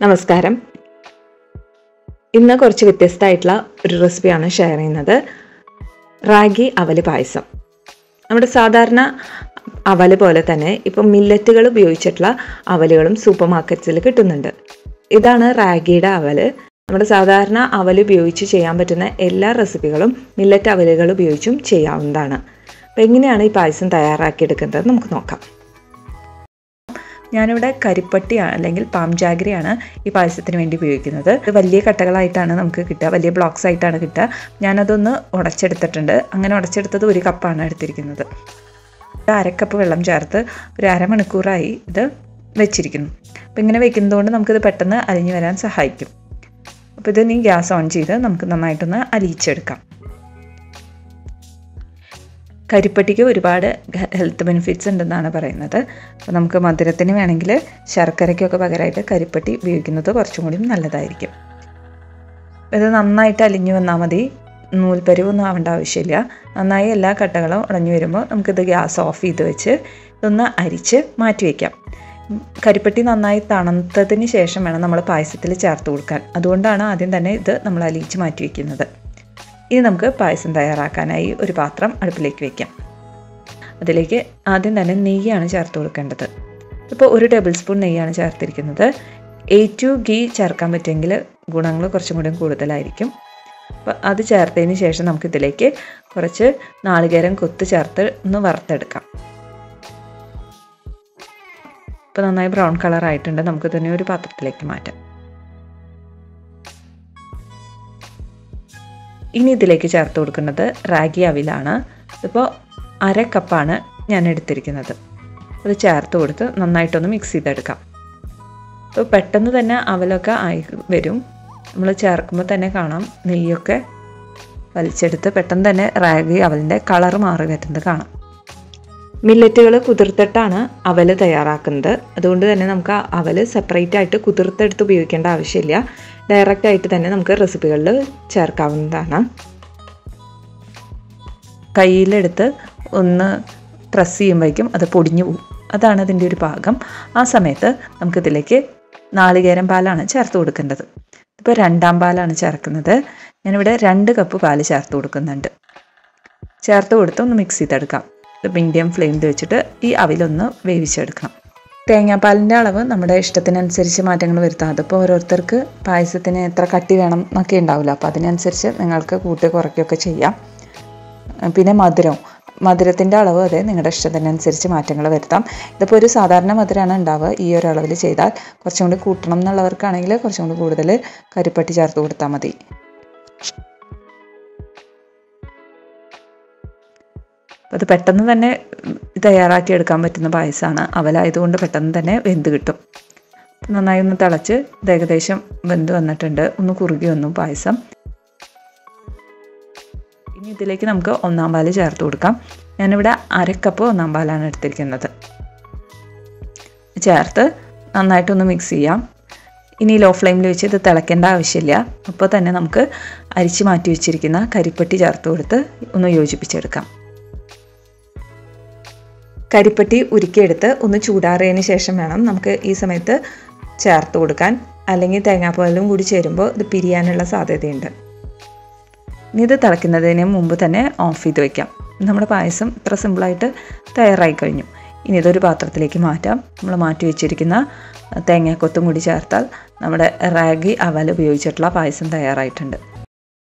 നമസ്കാരം ഇന്ന് കുറച്ച് വ്യത്യസ്തമായിട്ടുള്ള ഒരു റെസിപ്പിയാണ് ഷെയർ ചെയ്യുന്നത് റാഗി അവല് പായസം നമ്മുടെ സാധാരണ അവല് പോലെ തന്നെ ഇപ്പം മില്ലറ്റുകൾ ഉപയോഗിച്ചിട്ടുള്ള അവലുകളും സൂപ്പർ മാർക്കറ്റ്സിൽ കിട്ടുന്നുണ്ട് ഇതാണ് റാഗിയുടെ അവല് നമ്മുടെ സാധാരണ അവല് ഉപയോഗിച്ച് ചെയ്യാൻ പറ്റുന്ന എല്ലാ റെസിപ്പികളും മില്ലറ്റ് അവലുകൾ ഉപയോഗിച്ചും ചെയ്യാവുന്നതാണ് അപ്പം എങ്ങനെയാണ് ഈ പായസം തയ്യാറാക്കിയെടുക്കുന്നത് നമുക്ക് നോക്കാം ഞാനിവിടെ കരിപ്പട്ടി അല്ലെങ്കിൽ പാം ജാഗ്രിയാണ് ഈ പായസത്തിന് വേണ്ടി ഉപയോഗിക്കുന്നത് ഇത് വലിയ കട്ടകളായിട്ടാണ് നമുക്ക് കിട്ടുക വലിയ ബ്ലോക്സ് ആയിട്ടാണ് കിട്ടുക ഞാനതൊന്ന് ഉടച്ചെടുത്തിട്ടുണ്ട് അങ്ങനെ ഉടച്ചെടുത്തത് ഒരു കപ്പാണ് എടുത്തിരിക്കുന്നത് അരക്കപ്പ് വെള്ളം ചേർത്ത് ഒരു അരമണിക്കൂറായി ഇത് വെച്ചിരിക്കുന്നു അപ്പം ഇങ്ങനെ വെക്കുന്നതുകൊണ്ട് നമുക്കിത് പെട്ടെന്ന് അലിഞ്ഞു വരാൻ സഹായിക്കും അപ്പോൾ ഇത് നീ ഗ്യാസ് ഓൺ ചെയ്ത് നമുക്ക് നന്നായിട്ടൊന്ന് അലിയിച്ചെടുക്കാം കരിപ്പട്ടിക്ക് ഒരുപാട് ഹെൽത്ത് ബെനിഫിറ്റ്സ് ഉണ്ടെന്നാണ് പറയുന്നത് അപ്പോൾ നമുക്ക് മധുരത്തിന് വേണമെങ്കിൽ ശർക്കരയ്ക്കൊക്കെ പകരമായിട്ട് കരിപ്പട്ടി ഉപയോഗിക്കുന്നത് കുറച്ചും കൂടി നല്ലതായിരിക്കും ഇത് നന്നായിട്ട് അലിഞ്ഞു വന്നാൽ മതി നൂൽപ്പരിവൊന്നും ആവേണ്ട ആവശ്യമില്ല നന്നായി എല്ലാ കട്ടകളും ഉടഞ്ഞു വരുമ്പോൾ നമുക്കിത് ഗ്യാസ് ഓഫ് ചെയ്ത് വെച്ച് ഇതൊന്ന് അരിച്ച് മാറ്റി വയ്ക്കാം കരിപ്പട്ടി നന്നായി തണുത്തതിന് ശേഷം വേണം നമ്മൾ പായസത്തിൽ ചേർത്ത് കൊടുക്കാൻ അതുകൊണ്ടാണ് ആദ്യം തന്നെ ഇത് നമ്മൾ അലിയിച്ച് മാറ്റി വയ്ക്കുന്നത് ഇനി നമുക്ക് പായസം തയ്യാറാക്കാനായി ഒരു പാത്രം അടുപ്പിലേക്ക് വയ്ക്കാം അതിലേക്ക് ആദ്യം തന്നെ നെയ്യാണ് ചേർത്ത് കൊടുക്കേണ്ടത് ഇപ്പോൾ ഒരു ടേബിൾ സ്പൂൺ നെയ്യാണ് ചേർത്തിരിക്കുന്നത് എ ടു ഗീ ചേർക്കാൻ പറ്റുമെങ്കിൽ ഗുണങ്ങൾ കുറച്ചും കൂടി കൂടുതലായിരിക്കും അപ്പോൾ അത് ചേർത്തതിന് ശേഷം നമുക്കിതിലേക്ക് കുറച്ച് നാളികേരം കൊത്ത് ചേർത്ത് ഒന്ന് വറുത്തെടുക്കാം ഇപ്പോൾ നന്നായി ബ്രൗൺ കളർ ആയിട്ടുണ്ട് നമുക്ക് തന്നെ ഒരു പാത്രത്തിലേക്ക് മാറ്റാം ഇനി ഇതിലേക്ക് ചേർത്ത് കൊടുക്കുന്നത് റാഗി അവിലാണ് ഇപ്പോൾ അര കപ്പാണ് ഞാൻ എടുത്തിരിക്കുന്നത് അത് ചേർത്ത് കൊടുത്ത് നന്നായിട്ടൊന്ന് മിക്സ് ചെയ്തെടുക്കാം അപ്പോൾ പെട്ടെന്ന് തന്നെ അവലൊക്കെ ആയി വരും നമ്മൾ ചേർക്കുമ്പോൾ തന്നെ കാണാം നെയ്യൊക്കെ വലിച്ചെടുത്ത് പെട്ടെന്ന് തന്നെ റാഗി അവലിൻ്റെ കളർ മാറി വരുന്നത് കാണാം മില്ലറ്റുകൾ കുതിർത്തിട്ടാണ് അവല് തയ്യാറാക്കുന്നത് അതുകൊണ്ട് തന്നെ നമുക്ക് ആ അവല് സെപ്പറേറ്റ് ആയിട്ട് കുതിർത്തെടുത്ത് ഉപയോഗിക്കേണ്ട ആവശ്യമില്ല ഡയറക്റ്റ് ആയിട്ട് തന്നെ നമുക്ക് റെസിപ്പികളിൽ ചേർക്കാവുന്നതാണ് കയ്യിലെടുത്ത് ഒന്ന് പ്രസ് ചെയ്യുമ്പോഴേക്കും അത് പൊടിഞ്ഞു പോകും അതാണ് അതിൻ്റെ ഒരു പാകം ആ സമയത്ത് നമുക്കിതിലേക്ക് നാളികേരം പാലാണ് ചേർത്ത് കൊടുക്കേണ്ടത് ഇപ്പോൾ രണ്ടാം പാലാണ് ചേർക്കുന്നത് ഞാനിവിടെ രണ്ട് കപ്പ് പാല് ചേർത്ത് കൊടുക്കുന്നുണ്ട് ചേർത്ത് കൊടുത്ത് ഒന്ന് മിക്സ് ചെയ്തെടുക്കാം മീഡിയം ഫ്ലെയിമിൽ വെച്ചിട്ട് ഈ അവിലൊന്ന് വേവിച്ചെടുക്കണം തേങ്ങാപ്പാലിൻ്റെ അളവ് നമ്മുടെ ഇഷ്ടത്തിനനുസരിച്ച് മാറ്റങ്ങൾ വരുത്താം അതിപ്പോൾ ഓരോരുത്തർക്ക് പായസത്തിന് എത്ര കട്ടി വേണം എന്നൊക്കെ ഉണ്ടാവില്ല അപ്പോൾ അതിനനുസരിച്ച് നിങ്ങൾക്ക് കൂട്ടി കുറയ്ക്കുകയൊക്കെ ചെയ്യാം പിന്നെ മധുരം മധുരത്തിൻ്റെ അളവ് അതെ നിങ്ങളുടെ ഇഷ്ടത്തിനനുസരിച്ച് മാറ്റങ്ങൾ വരുത്താം ഇതിപ്പോൾ ഒരു സാധാരണ മധുരമാണ് ഉണ്ടാവുക ഈ ഒരു അളവിൽ ചെയ്താൽ കുറച്ചും കൂടി കൂട്ടണം എന്നുള്ളവർക്കാണെങ്കിൽ കുറച്ചും കൂടി കൂടുതൽ കരിപ്പട്ടി ചേർത്ത് കൊടുത്താൽ മതി അത് പെട്ടെന്ന് തന്നെ തയ്യാറാക്കി എടുക്കാൻ പറ്റുന്ന പായസമാണ് അവലായതുകൊണ്ട് പെട്ടെന്ന് തന്നെ വെന്ത് കിട്ടും നന്നായി ഒന്ന് തിളച്ച് ഇത് ഏകദേശം വെന്ത് വന്നിട്ടുണ്ട് ഒന്ന് കുറുകി വന്നു പായസം ഇനി ഇതിലേക്ക് നമുക്ക് ഒന്നാം പാല് ചേർത്ത് കൊടുക്കാം ഞാനിവിടെ അരക്കപ്പ് ഒന്നാം പാലാണ് എടുത്തിരിക്കുന്നത് ചേർത്ത് നന്നായിട്ടൊന്ന് മിക്സ് ചെയ്യാം ഇനി ലോ ഫ്ലെയിമിൽ വെച്ച് ഇത് തിളയ്ക്കേണ്ട ആവശ്യമില്ല അപ്പോൾ തന്നെ നമുക്ക് അരിച്ച് മാറ്റി വെച്ചിരിക്കുന്ന കരിപ്പട്ടി ചേർത്ത് കൊടുത്ത് ഒന്ന് യോജിപ്പിച്ചെടുക്കാം കരിപ്പട്ടി ഉരുക്കിയെടുത്ത് ഒന്ന് ചൂടാറിയതിന് ശേഷം വേണം നമുക്ക് ഈ സമയത്ത് ചേർത്ത് കൊടുക്കാൻ അല്ലെങ്കിൽ തേങ്ങാപ്പാലും കൂടി ചേരുമ്പോൾ ഇത് പിരിയാനുള്ള സാധ്യതയുണ്ട് ഇനി ഇത് തിളയ്ക്കുന്നതിന് മുമ്പ് തന്നെ ഓഫ് ചെയ്ത് വെക്കാം നമ്മുടെ പായസം ഇത്ര സിമ്പിളായിട്ട് തയ്യാറായി കഴിഞ്ഞു ഇനി ഇതൊരു പാത്രത്തിലേക്ക് മാറ്റാം നമ്മൾ മാറ്റി വെച്ചിരിക്കുന്ന തേങ്ങാക്കൊത്തും കൂടി ചേർത്താൽ നമ്മുടെ റാഗി അവൽ ഉപയോഗിച്ചിട്ടുള്ള പായസം തയ്യാറായിട്ടുണ്ട്